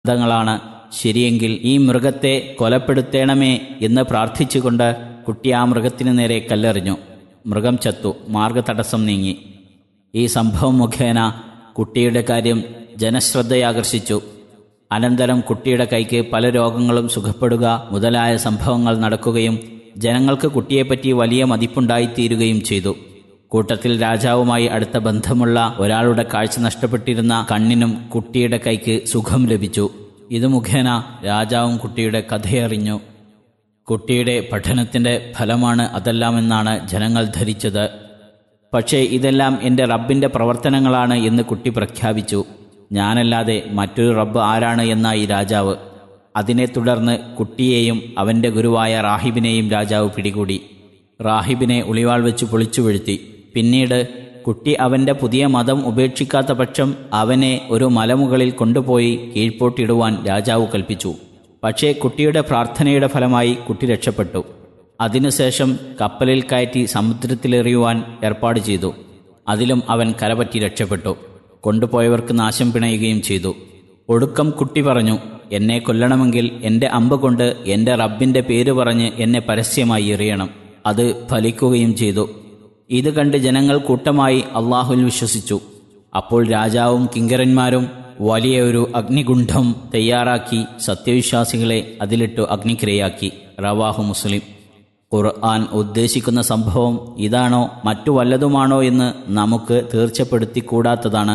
ങ്ങളാണ് ശരിയെങ്കിൽ ഈ മൃഗത്തെ കൊലപ്പെടുത്തേണമേ എന്ന് പ്രാർത്ഥിച്ചുകൊണ്ട് കുട്ടി ആ മൃഗത്തിനു നേരെ കല്ലെറിഞ്ഞു മൃഗം ചത്തു മാർഗതടസ്സം നീങ്ങി ഈ സംഭവം മുഖേന കുട്ടിയുടെ കാര്യം ജനശ്രദ്ധയാകർഷിച്ചു അനന്തരം കുട്ടിയുടെ കൈക്ക് പല രോഗങ്ങളും സുഖപ്പെടുക മുതലായ സംഭവങ്ങൾ നടക്കുകയും ജനങ്ങൾക്ക് കുട്ടിയെപ്പറ്റി വലിയ മതിപ്പുണ്ടായിത്തീരുകയും ചെയ്തു കൂട്ടത്തിൽ രാജാവുമായി അടുത്ത ബന്ധമുള്ള ഒരാളുടെ കാഴ്ച നഷ്ടപ്പെട്ടിരുന്ന കണ്ണിനും കുട്ടിയുടെ കൈക്ക് സുഖം ലഭിച്ചു ഇത് മുഖേന രാജാവും കുട്ടിയുടെ കഥയറിഞ്ഞു കുട്ടിയുടെ പഠനത്തിന്റെ ഫലമാണ് അതെല്ലാമെന്നാണ് ജനങ്ങൾ ധരിച്ചത് പക്ഷേ ഇതെല്ലാം എൻ്റെ റബ്ബിൻ്റെ പ്രവർത്തനങ്ങളാണ് എന്ന് കുട്ടി പ്രഖ്യാപിച്ചു ഞാനല്ലാതെ മറ്റൊരു റബ്ബ് ആരാണ് എന്നായി രാജാവ് അതിനെ തുടർന്ന് കുട്ടിയെയും അവൻ്റെ ഗുരുവായ റാഹിബിനെയും രാജാവ് പിടികൂടി റാഹിബിനെ ഉളിവാൾ വെച്ച് പൊളിച്ചു വീഴ്ത്തി പിന്നീട് കുട്ടി അവൻ്റെ പുതിയ മതം ഉപേക്ഷിക്കാത്ത പക്ഷം അവനെ ഒരു മലമുകളിൽ കൊണ്ടുപോയി കീഴ്പോട്ടിടുവാൻ രാജാവ് കൽപ്പിച്ചു പക്ഷേ കുട്ടിയുടെ പ്രാർത്ഥനയുടെ ഫലമായി കുട്ടി രക്ഷപ്പെട്ടു അതിനുശേഷം കപ്പലിൽ കയറ്റി സമുദ്രത്തിലെറിയുവാൻ ഏർപ്പാട് ചെയ്തു അതിലും അവൻ കരപറ്റി രക്ഷപ്പെട്ടു കൊണ്ടുപോയവർക്ക് നാശം പിണയുകയും ചെയ്തു ഒടുക്കം കുട്ടി പറഞ്ഞു എന്നെ കൊല്ലണമെങ്കിൽ എൻ്റെ അമ്പ് കൊണ്ട് എൻ്റെ റബ്ബിൻ്റെ പേര് പറഞ്ഞ് എന്നെ പരസ്യമായി എറിയണം അത് ഫലിക്കുകയും ചെയ്തു ഇത് കണ്ട് ജനങ്ങൾ കൂട്ടമായി അള്ളാഹുൽ വിശ്വസിച്ചു അപ്പോൾ രാജാവും കിങ്കരന്മാരും വലിയ ഒരു അഗ്നികുണ്ഠം തയ്യാറാക്കി സത്യവിശ്വാസികളെ അതിലിട്ടു അഗ്നിക്രിയയാക്കി റവാഹു മുസ്ലിം ഖുർആൻ ഉദ്ദേശിക്കുന്ന സംഭവം ഇതാണോ മറ്റു വല്ലതുമാണോ എന്ന് നമുക്ക് തീർച്ചപ്പെടുത്തിക്കൂടാത്തതാണ്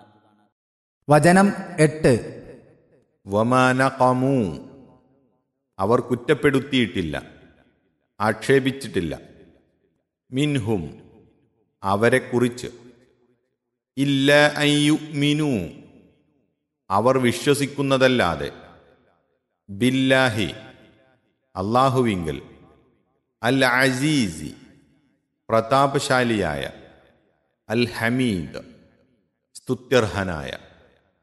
വചനം എട്ട് വമാനകമൂ അവർ കുറ്റപ്പെടുത്തിയിട്ടില്ല ആക്ഷേപിച്ചിട്ടില്ല മിൻഹും അവരെക്കുറിച്ച് ഇല്ല അയ്യു മിനു അവർ വിശ്വസിക്കുന്നതല്ലാതെ ബില്ലാഹി അള്ളാഹുവിങ്കൽ അൽ അസീസി പ്രതാപശാലിയായ അൽ ഹമീദ് സ്തുത്യർഹനായ